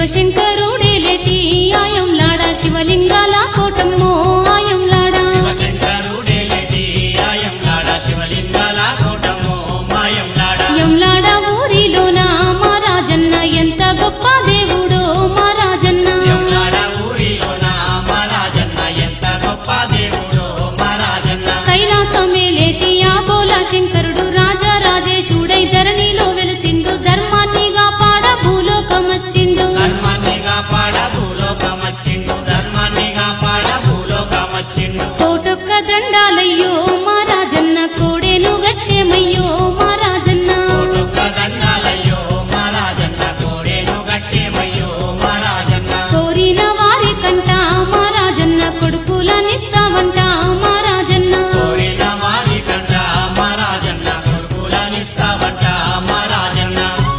శివశంకరుడేలేటి ఆయంలాడ శివలింగాల కోటమ్మో ఆయంలాడ శివశంకరుడేలేటి ఆయంలాడ శివలింగాల కోటమో మాయంలాడ ఎంలాడ ఊరిలోన మా రాజన్న ఎంత గొప్ప దేవుడో మా రాజన్న ఎంలాడ ఊరిలోన మా రాజన్న ఎంత గొప్ప దేవుడో మా రాజన్న కైలాసమేలేటి ఆ బోల శంకరుడు రాజా రాజేశుడై ధరణిలో వెలిసిండు ధర్మాన్ని కాపాడ భూలోకమచ్చిండు ధర్మాన్ని కాపాడ భూలోకమచ్చిండు ధర్మాన్ని కాపాడ భూలోకమచ్చిండు కోటొక్క దండాలయ్యో మా రాజన్న కోడేను గట్టేమయ్యో మా రాజన్న కోటొక్క దండాలయ్యో మా రాజన్న కోడేను గట్టేమయ్యో మా రాజన్న కోరిన వారి కంట మా రాజన్న కొడుకులనిస్తావంట మా రాజన్న కోరిన వారి కంట మా రాజన్న కొడుకులనిస్తావంట మా రాజన్న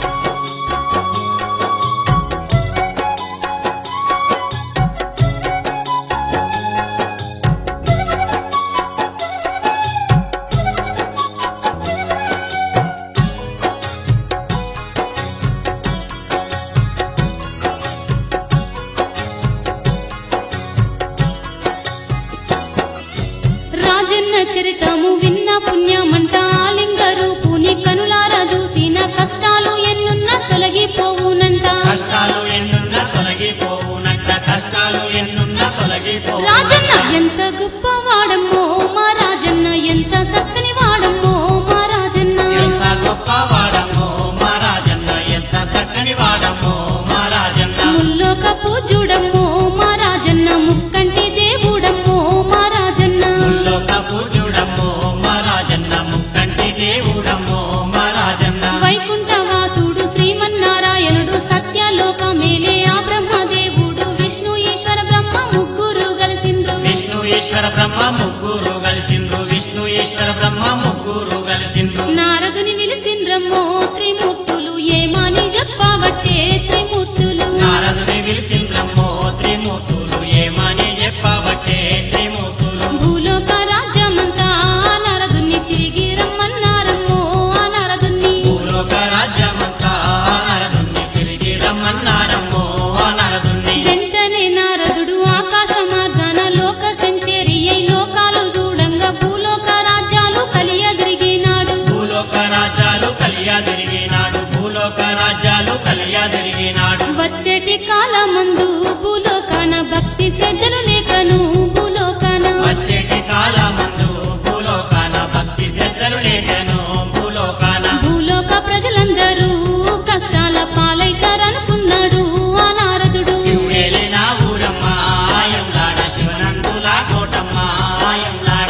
రాజన్న చరితము విన్న పుణ్యమంట ఆలింగ రూపుని కనులారా చూసిన కష్టాలు ఎన్నున్నా తొలగిపోవునంట కష్టాలు ఎన్నున్నా తొలగిపోవునంట కష్టాలు ఎన్నున్నా తొలగిపోవు రాజన్న ఎంత గొప్పవాడమ్మో మా రాజన్న ఎంత సత్తని వాడమ్మో మా రాజన్న ఎంత గొప్ప వాడమో మా రాజన్న ఎంత చక్కని వాడమో మా రాజన్న ముల్లోక పూజుడమ్మో మా రాజన్న ముక్కంటి దేవుడమ్మో మా రాజన్న ముల్లోక పూజుడమ్మో మా రాజన్న ముక్కంటి దేవుడమ్మో మా రాజన్న వైకుంఠ వాసుడు శ్రీమన్నారాయణుడు సత్యలోక మేలే ఆ బ్రహ్మదేవుడు విష్ణు ఈశ్వర బ్రహ్మ ముగ్గురు కలిసిండ్రు విష్ణు ఈశ్వర బ్రహ్మ ముగ్గురు కలిసిండ్రు విష్ణు ఈశ్వర బ్రహ్మ ముగ్గురు కలిసిండ్రు నారదుని విలిసిండ్రమ్మో త్రిమూర్తులు ఏమాని చెప్పబట్టే త్రిమూర్తులు నారదుని పిలిచిండ్రమ్మో త్రిమూర్తులు ఏమని చెప్పబట్టే త్రిమూర్తులు భూలోక రాజ్యమంతా ఆ నారదుని తిరిగి రమ్మన్నారమ్మో ఆ నారదుని భూలోక రాజ్యమంతా నారదుని తిరిగి రమ్మన్నారమ్మో ఆ నారదుని వెంటనే నారదుడు ఆకాశ మార్గాన లోక సెంచేరి అయి లోకాలు చూడంగా భూలోక రాజ్యాలు కలియదిరిగినాడు భూలోక రాజ్యాలు కలియా తిరిగినాడు భూలోక రాజ్యాలు కలియా తిరిగినాడు వచ్చేటి కాలమందు భూలోకాన భక్తి శ్రద్ధలు లేకను భూలోకాన వచ్చేటి కాలమందు భూలోకాన భక్తి శ్రద్ధలు లేకను భూలోకాన భూలోక ప్రజలందరూ కష్టాల పాలైతారనుకున్నాడు ఆ నారదుడు శివుడేలే నా ఊరమ్మ ఆయంలాడ శివనందుల కోటమ్మ ఆయంలాడ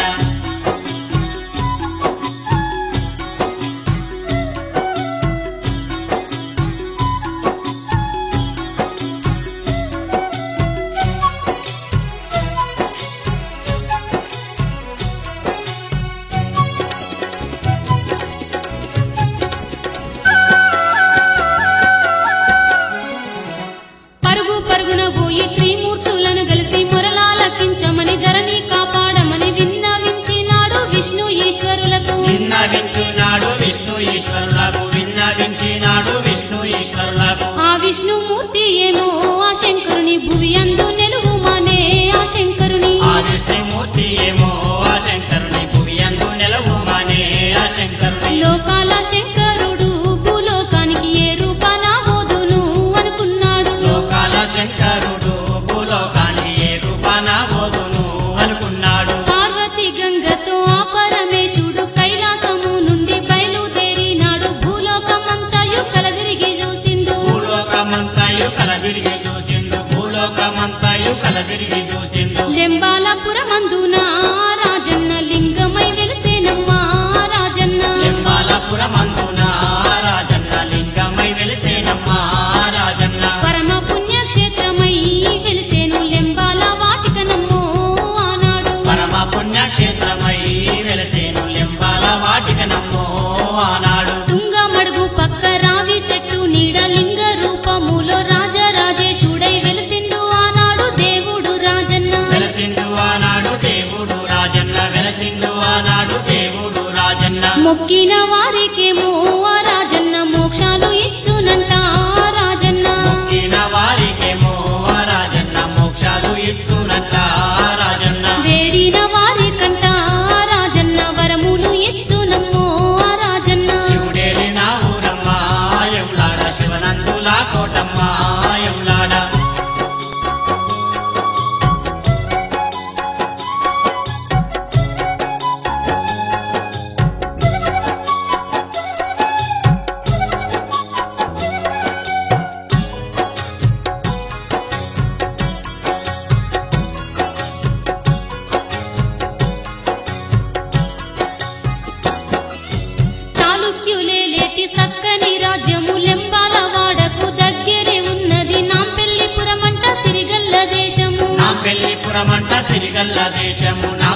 పరుగు పరుగున పోయి త్రిమూర్తులను కలిసి మొరలాలకించమని ధరణి కాపాడమని విన్నవించినాడు విష్ణు ఈశ్వరులకు విన్నవించినాడు విష్ణు ఈశ్వరులకు విన్నవించినాడు విష్ణు ఈశ్వరులకు ఆ విష్ణుమూర్తి ఏమో ఆ శంకరుని భువి అందు నెలుగుమానే ఆ శంకరుని ఆ విష్ణుమూర్తి ఏమో ఆ శంకరుని భువి అందు నెలవుమానే ఆ శంకరుని లోకాల శంకరుడు భూలోకానికి ఏ రూపాన ఓదును అనుకున్నాడు లోకాల శంకరుడు భూలోకానికి ఏ రూపాన బోధును అనుకున్నాడు పార్వతి గంగతో ఆ పరమేశుడు కైలాసము నుండి బయలుదేరినాడు భూలోకమంతయు కలదిరిగి చూసిండు భూలోకమంతయు కలదిరిగి చూసిండు భూలోకమంతయు కలదిరిగి చూసిండు లెంబాలపురమందున రాజన్న లింగమై వెలిసేనమ్మా రాజన్న లింబాలపురమందున రాజన్న లింగమై వెలిసేనమ్మా రాజన్న పరమ పుణ్యక్షేత్రమై వెలిసేను లెంబాల వాటికనమ్మో ఆనాడు పరమ పుణ్యక్షేత్రమై వెలిసేను లింబాల వాటికనమ్మో ఆనాడు తుంగమడుగు పక్క రావి చెట్టు నీడ లింగ రూపములో రాజరాజేశుడై వెలిసిండు ఆనాడు దేవుడు రాజన్న వెలసిండు ఆనాడు దేవుడు రాజన్న వెలసిండు ఆనాడు దేవుడు రాజన్న మొక్కిన వారికేమో ఆ రాజన్న మోక్షాలు ఇచ్చునంట ఆ రాజన్న మొక్కిన వారికి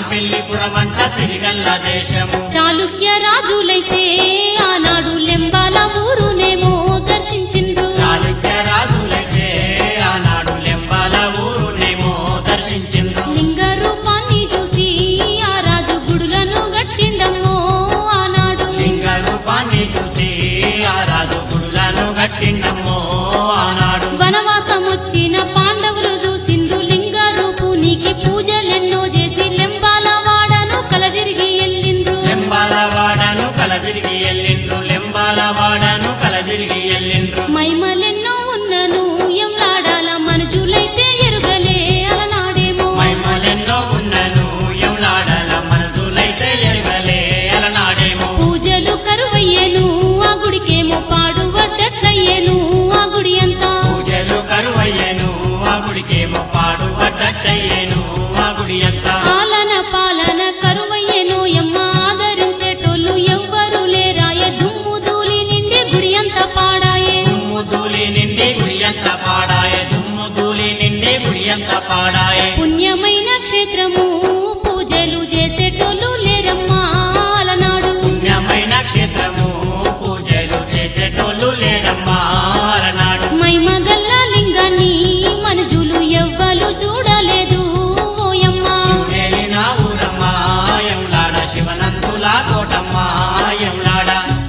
పెళ్లిపురమంట సిరిగల్ల దేశము చాళుక్య రాజులైతే ఆనాడు లెంబాల ఊరునేమో దర్శించిండ్రు చాళుక్య రాజులైతే ఆనాడు లెంబాల ఊరునేమో దర్శించిండ్రు లింగ రూపాన్ని చూసి ఆ రాజు గుడులను గట్టిండమ్మో ఆనాడు లింగ రూపాన్ని చూసి ఆ రాజు గుడులను గట్టిండమ్మో ఆనాడు వనవాసం వచ్చిన పాండవులు చూసిండ్రు లింగ రూపునికి పూజలెన్నో చేసి లెంబాల వాడను కలదిరిగి ఎల్లిండ్రు లెంబాల వాడను కలదిరిగి ఎల్లిండ్రు లెంబాల వాడను కలదిరిగి ఎల్లిండ్రు మైమలెన్నో ఉన్నను ఎంలాడాల మనుజులైతే ఎరుగలే అలనాడేమో మైమలెన్నో ఉన్నను ఎంలాడల మనదులైతే ఎరుగలే అలనాడేమో పూజలు కరువయ్యేను ఆ గుడికేమో పాడుబడ్డట్లయ్యేను ఆ గుడి అంతా పూజలు కరువయ్యను ఆ గుడికేమో పాడుపడ్డట్టయ్యేను ఆ గుడి అంతా పాలన పాలన కరువయ్యేను ఎమ్మ ఆదరించేటోళ్ళు ఎవ్వరు లేరాయ దుమ్ము ధూళి నిండి గుడి అంతా పాడాయే దుమ్ము ధూళి నిండి గుడి అంత పాడాయ దుమ్ము ధూళి నిండి గుడి అంత పాడాయ పుణ్యమైన క్షేత్రము పూజలు చేసేటోళ్ళు లేరమ్మా అలనాడు పుణ్యమైన క్షేత్రము పూజలు చేసేటోళ్ళు లేరమ్మా అలనాడు మైమగల్ల లింగాన్ని మనుజులు ఎవ్వలు చూడలేదు ఓయమ్మా శివుడేలి నా ఊరమ్మా ఎంలాడ శివనందుల కోటమ్మా ఎంలాడ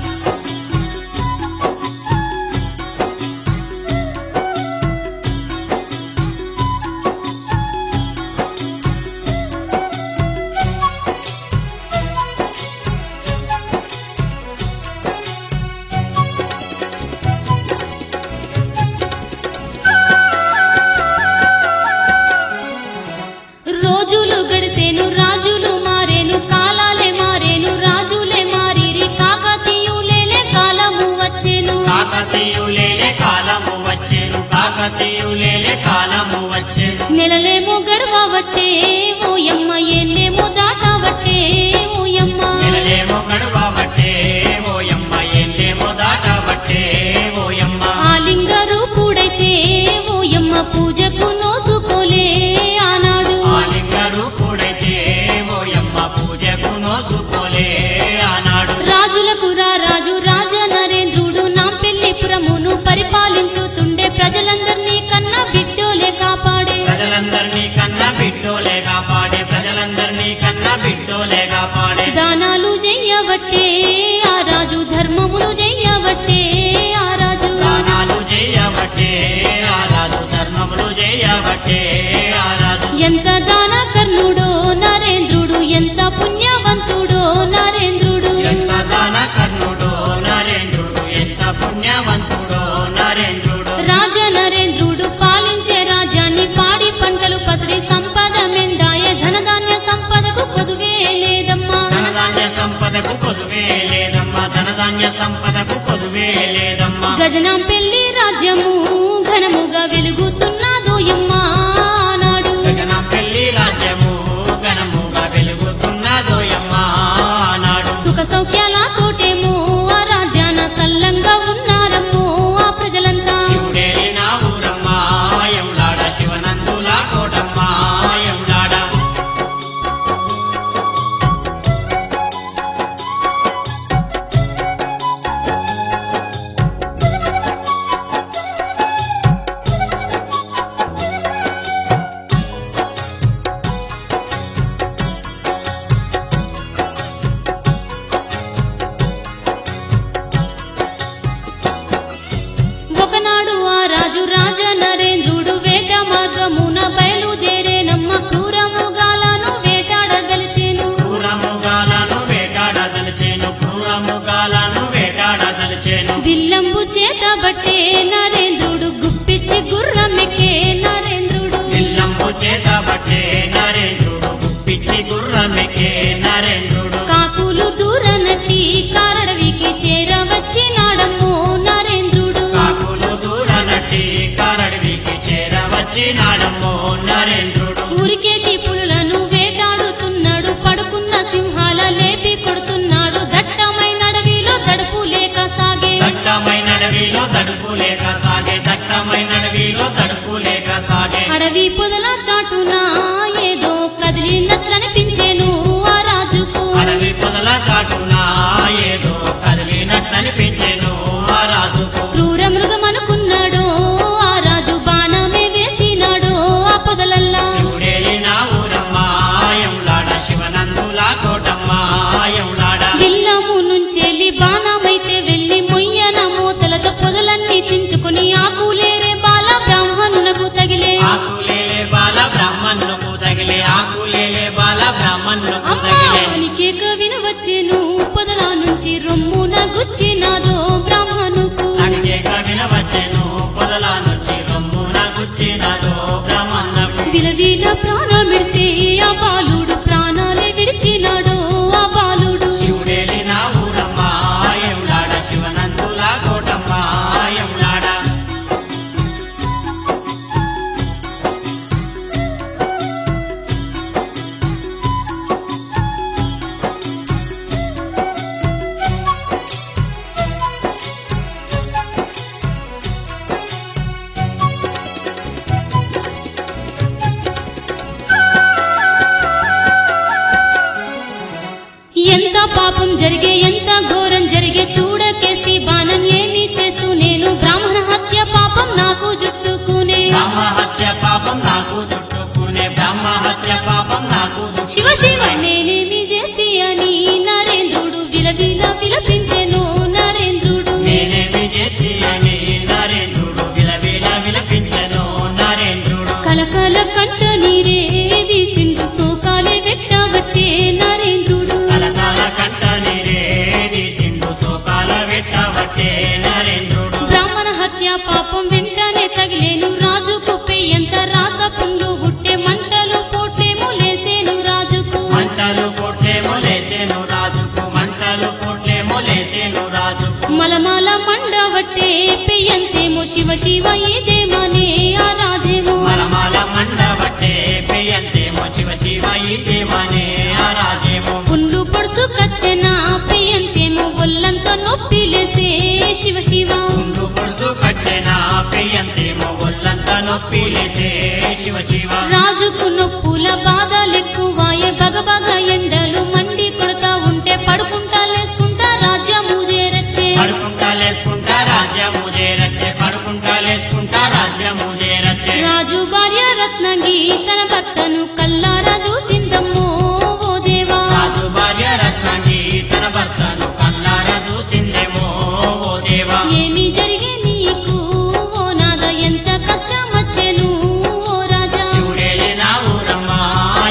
రోజులు గడిసేను రాజులు మారేను కాలాలే మారేను రాజులే మారిరి కాకతీయులేలే కాలము వచ్చేను కాకతీయులేలే కాలము వచ్చేను కాకతీయులేలే కాలము వచ్చేను నెలలేమో గడవబట్టే ఓయమ్మ ఏళ్ళేమో దాటబట్టే ఓయమ్మ నెలలేమో గడువబట్టే ఓయమ్మ ఏంలేమో దాటబట్టే ఓయమ్మ ఆ లింగ రూపుడైతే ఓయమ్మ పూజకు నోసుకోలే ఆనాడు ఆలింగరు కూడైతే ఓయమ్మ పూజకు నోసుకోలే ఆనాడు రాజులకు రా రాజు రాజ నరేంద్రుడు నాంపెల్లిపురమును పరిపాలించుతుండే ప్రజలందరినీ కన్నా బిడ్డోలే కాపాడే ప్రజలందరినీ కన్నా బిడ్డోలే కాపాడే ప్రజలందరినీ కన్నా బిడ్డోలే కాపాడే దానాలు చెయ్యబట్టే ఆ రాజు ధర్మములు చెయ్యబట్టే ఆ రాజు దానాలు చేయబట్టే ఆ రాజు ధర్మములు చేయబట్టే ఆ రాజు ఎంత దాన కర్ణుడో నరేంద్రుడు ఎంత పుణ్యవంతుడో నరేంద్రుడు ఎంత దాన కర్ణుడో నరేంద్రుడు ఎంత పుణ్యవంతుడో నరేంద్రుడు రాజ నరేంద్రుడు పాలించే రాజ్యాన్ని పాడి పంటలు పసిడి సంపద మెండాయ ధనధాన్య సంపదకు పొదువే లేదమ్మా ధనధాన్య సంపదకు పొదువే లేదమ్మా ధనధాన్య సంపదకు పొదువే లేదమ్మా గజనాం పెళ్లి రాజ్యము ఘనముగా వెలుగుతున్నదోయమ్మా నాడు గగనం పెళ్లి రాజ్యము ఘనముగా వెలుగుతున్నదోయమ్మా నాడు సుఖ సౌఖ్యాల తోటేమో ఆ రాజ్యాన సల్లంగా ఉన్నారమ్మో ఆ ప్రజలంతా శివుడేలి నా ఊరమ్మా ఎంలాడ శివనందుల కోటమ్మా ఎంలాడ ఒకనాడు ఆ రాజు రాజ నరేంద్రుడు వేట మార్గమున బయలుదేరేనమ్మ క్రూర మృగాలను వేటాడదలిచేను క్రూరముగాలను వేటాడదలిచేను క్రూరముగాలను వేటాడదలిచేను విల్లంబు చేత బట్టే నరేంద్రుడు గుప్పిచ్చి గుర్రమెక్కే నరేంద్రుడు విల్లంబు చేత బట్టే నరేంద్రుడు గుప్పిచ్చి గుర్రమెక్కే నరేంద్రుడు కాకులు దూరనట్టి కారడవికి చేరవచ్చినాడమ్మో నరేంద్రుడు కాకులు దూరనట్టి కారడివికి చేరవచ్చినాడమ్మో నరేంద్రుడు ఊరికేటి పులులను వేటాడుతున్నాడు పడుకున్న సింహాల లేపి కొడుతున్నాడు దట్టమైన అడవిలో దడుపు లేక సాగే దట్టమైన అడవిలో తడుపు లేక సాగే దట్టమైన అడవిలో తడుపు లేక సాగే అడవి పొదల చాటున ఏదో కదిలినట్లనిపించేను వచ్చెను పొదల నుంచి రొమ్మున గుచ్చినాదో బ్రాహ్మణుకు అడిగేక వినవచ్చెను పొదల నుంచి రొమ్మున గుచ్చినదో బ్రహ్మన్నకు విలవిల ప్రాణమిడితే ఆ బాలుడు ప్రాణాలే విడిచినాడో ఆ బాలుడు శివుడేలిన ఊరమ్మ ఎంలాడ శివనందుల కోటమ్మ ఎంలాడ ఎంత పాపం జరిగే ఎంత ఘోరం జరిగే చూడకేసి బాణం ఏమి చేస్తూ నేను బ్రాహ్మణ హత్య పాపం నాకు జుట్టుకునే బ్రహ్మ హత్య పాపం నాకు చుట్టుకునే బ్రహ్మ హత్య పాపం నాకు శివ శివ నేనేమి చేస్తే అని నరేంద్రుడు విలవిల విలపించెను నరేంద్రుడు నేనేమి చేసి అని నరేంద్రుడు విలవిల విలపించెను నరేంద్రుడు కలకల కంట నీరే తీసిండు సోకాలే వెట్టబట్టే నరేంద్రుడు కలకాల కంట నిరేది సిండు సోకాల వెట్టబట్టే నరేంద్రుడు బ్రాహ్మణ హత్య పాపం వెంటనే తగిలేను రాజుకు పెయ్యంత రాస పుండు పుట్టే మంటలు పోటేమో లేసేను రాజుకు మంటలు కొట్లేమో లేసేను రాజుకు మంటలు కొట్లేమో లేసేను రాజుకు మలమల మండవట్టే పెయ్యంతేమో శివ శివ ఇదేమనే ఆ రాజేమో మలమాల మండబట్టే పెయ్యంతేమో శివ శివ ఇదేమనే ఆ రాజేమో పుండ్లు పొడుసు కచ్చెనా పెయ్యంతేమో ఒళ్ళంతా నొప్పి లేసే శివ శివ గుండు పొడుసు కట్టెనా పెయ్యంతేమో ఒళ్ళంతా నొప్పి లేసే శివ శివ రాజుకు నొప్పుల బాధలెక్కువాయే బగబగ ఎండలు మండి కొడతా ఉంటే పడుకుంటా లేసుకుంటా రాజ్యము చేరచ్చే పడుకుంటా లేసుకుంటా రాజ్యము చేరచ్చే పడుకుంటా లేసుకుంటా రాజ్యము చేరచ్చే రాజు భార్య రత్నంగి తన భర్తను కల్లారా చూసిందమ్మో ఓ దేవా రాజు భార్య రత్నంగి తన భర్తను కల్లారా చూసిందేమో ఓ దేవా ఏమి జరిగే నీకు ఓ నాద ఎంత కష్టం వచ్చెను ఓ రాజా శివుడేలి నా ఊరమ్మా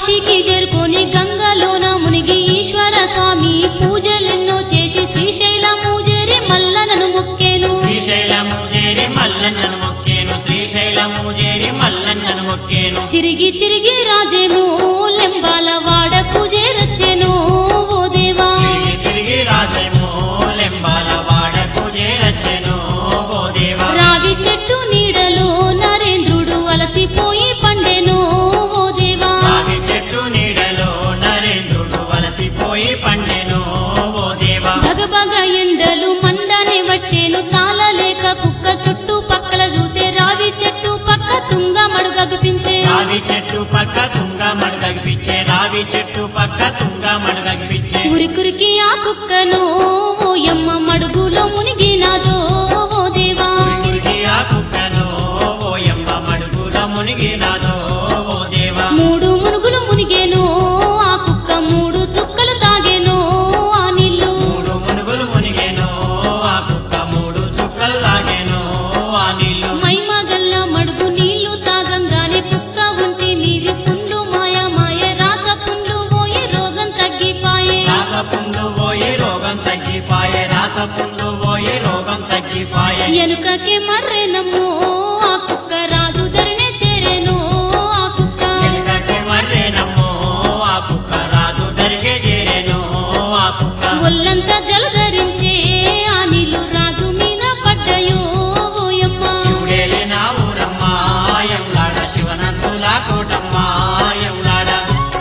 కాశీకి చేరుకొని గంగలోన మునిగి ఈశ్వర స్వామి పూజలెన్నో చేసి శ్రీశైలము చేరి మల్లనను మొక్కేను శ్రీశైలము చేరి మల్లన్నను మొక్కేను శ్రీశైలము చేరి మల్లన్నను మొక్కేను తిరిగి తిరిగి రాజేమో లెంబాల వాడకు చేరొచ్చెను ఓ దేవా తిరిగి తిరిగి రాజేమో లెంబాల వాడకు చేరచ్చెను ఓ దేవా రావి చెట్టు నీడలో నరేంద్రుడు అలసిపోయి పండెను ఓ దేవా రావి చెట్టు నీడలో నరేంద్రుడు వలసిపోయి పండెను ఓ దేవా భగభగ ఎండలు మండనే వట్టేను తాళలేక కుక్క చుట్టూ పక్కల చూసే రావి చెట్టు పక్క తుంగ మడుగపించే రావి చెట్టు పక్క తుంగ మడదగిపించే రావి చెట్టు పక్క తుంగ మడదగిపించే ఉరికురికి ఆ కుక్కను ఓయమ్మ మడుగులో మునిగినాదో ఓ దేవా ఉరికి ఆ కుక్కను ఓయమ్మ మడుగుల మునిగినాదో ఓ దేవా మూడు మునుగులు మునిగేను ఆ కుక్క మూడు చుక్కలు తాగేను ఆ నీళ్లు మూడు మునుగులు మునిగేను ఆ కుక్క మూడు చుక్కలు లాగేను ఆ నీళ్లు మైమగల్ల మడుగు నీళ్లు తాగంగానే కుక్క ఒంటి మీది పుండ్లు మాయ మాయ రాస పుండ్లు పోయి రోగం తగ్గిపాయే రాస పుండు పోయి రోగం తగ్గిపాయే రాస పుండు పోయి రోగం తగ్గిపాయే ఎనుకకి మర్రెనమ్మో ఆ కుక్క రాజు ధరణే చేరేను ఆ కుక్క వెనుకకి మర్రేనమ్మో ఆ కుక్క రాజు దరిగే చేరేను ఆ కుక్క ఒళ్ళంతా జలధరించే ఆ నీళ్లు రాజు మీద పడ్డాయో ఓయమ్మ శివుడేలే నా ఊరమ్మ ఎంలాడ శివనంతుల కోటమ్మ ఎంలాడ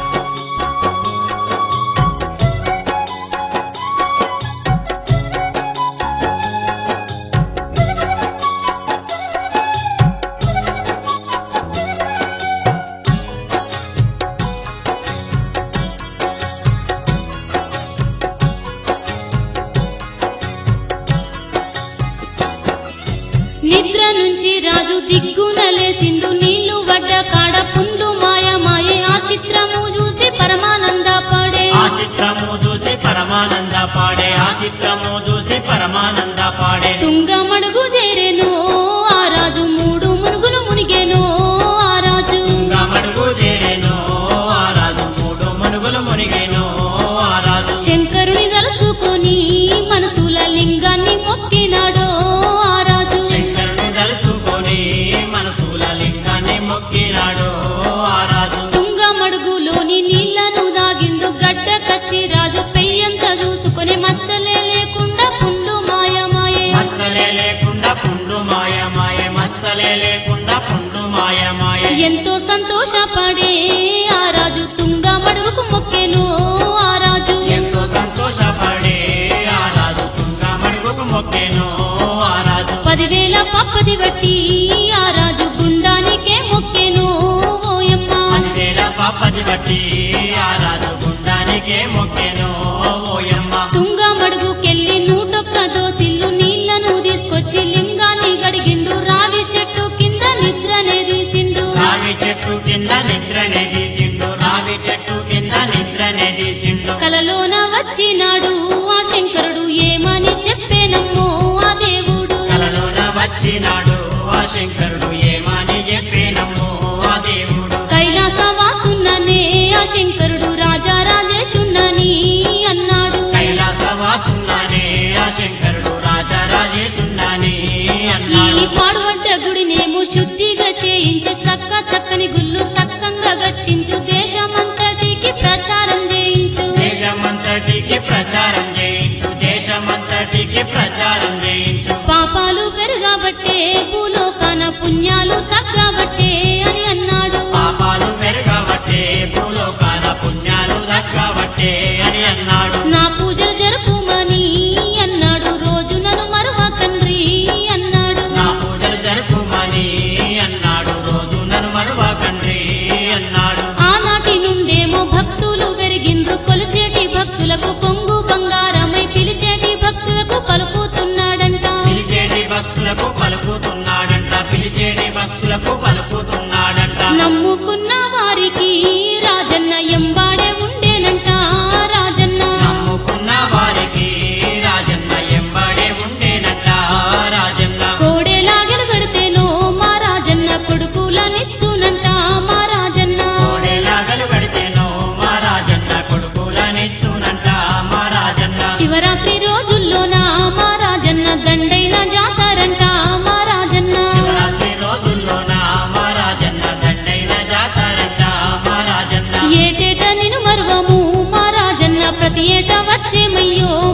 నిద్ర నుంచి రాజు దిగ్గున లేసిండు నీళ్లు వడ్డ కాడ పుండ్లు మాయ మాయే ఆ చిత్రము చూసి పరమానంద పడే ఆ చిత్రము చూసి పరమానంద పాడే ఆ చిత్రము చూసి పరమానంద పాడే తుంగ మడుగు చేరేను ఆ రాజు మూడు మునుగులు మునిగేను ఆ రాజు గమడుగు చేరేను ఆ రాజు మూడు మనుగులు మునిగేను ఆ రాజు శంకరుని తలుసుకొని మనసుల లింగాన్ని మొక్కినాడో ఆ రాజు శంకరుని తలుసుకొని మనసుల లింగాన్ని మొక్కినాడు ఆ రాజు తుంగ మడుగులోని నీళ్లను దాగిండు గడ్డ కచ్చి రాజు పెయ్యంత చూసుకొని మచ్చలే లేకుండా పుండు మాయ మాయే మచ్చలే లేకుండా పుండు మాయ మాయ మచ్చలే లేకుండా పుండు మాయ మాయ ఎంతో సంతోషపడే ఆ రాజు తుంగ మడుగుకు మొక్కెను ఆ రాజు ఎంతో సంతోషపడే ఆ రాజు తుంగ మడుగుకు మొక్కేను ఆ రాజు పదివేల పప్పది బట్టి ఆ రాజు గుండానికే మొక్కెను ఓయమ్మ పదివేల పాపది బట్టి ఆ రాజు గుండానికే మొక్కేను ఓయమ్మ తుంగ మడుగుకెళ్ళి నూటొక్క దోసిల్లు నీళ్లను తీసుకొచ్చి లింగాన్ని గడిగిండు రావి చెట్టు కింద నిద్రనే తీసిండు రావి చెట్టు కింద నిద్రనే తీసిండు రావి చెట్టు కింద నిద్రనే తీసిండు కలలోన వచ్చినాడు ఆ శంకరుడు ఏమని చెప్పేనమ్మో ఆ దేవుడు కలలోన వచ్చినాడు ఆ శంకరుడు ఏమని చెప్పేనమ్మో ఆ దేవుడు కైలాస వాసున్ననే ఆ శంకరుడు రాజా రాజేశున్నని అన్నాడు కైలాస వాసున్నానే ఆ శంకరుడు రాజా రాజేసున్నానే ఈ అన్నాడు పాడుబడ్డ గుడినేమో శుద్ధిగా చేయించి చక్క చక్కని గుళ్ళు సక్కంగా గట్టించు దేశమంతటికి ప్రచారం చేయించు దేశమంతటికి ప్రచారం చేయించు దేశమంతటికి ప్రచారం చేయించు పాపాలు పెరగబట్టే భూలోకాన పుణ్యాలు తగ్గబట్టే అని అన్నాడు పాపాలు పెరగబట్టే భూలోకాల పుణ్యాలు దక్కబట్టే అని అన్నాడు నా పూజలు జరుపుమని అన్నాడు రోజు నన్ను మరువకండ్రి అన్నాడు నా పూజలు జరుపుమని అన్నాడు రోజు నన్ను మరువకండ్రి అన్నాడు ఆనాటి నుండేమో భక్తులు పెరిగిండ్రు కొలిచేటి భక్తులకు పొంగు బంగారమై పిలిచేటి భక్తులకు పలుకుతున్నాడంట పిలిచేటి భక్తులకు పలుకుతున్నాడంట పిలిచేటి భక్తులకు పలుకుతున్నాడంట నమ్ముకున్న వారికి రాజన్న ఎంబాడే ఉండేనంట రాజన్న నమ్ముకున్న వారికి రాజన్న ఎంబడే ఉండేనంట రాజన్న కోడేలాగలు పెడితేనో మా రాజన్న కొడుకుల నిచ్చునంట మా రాజన్న కోడేలాగలు కడితేనో ప్రతి ఏట వచ్చేమయ్యో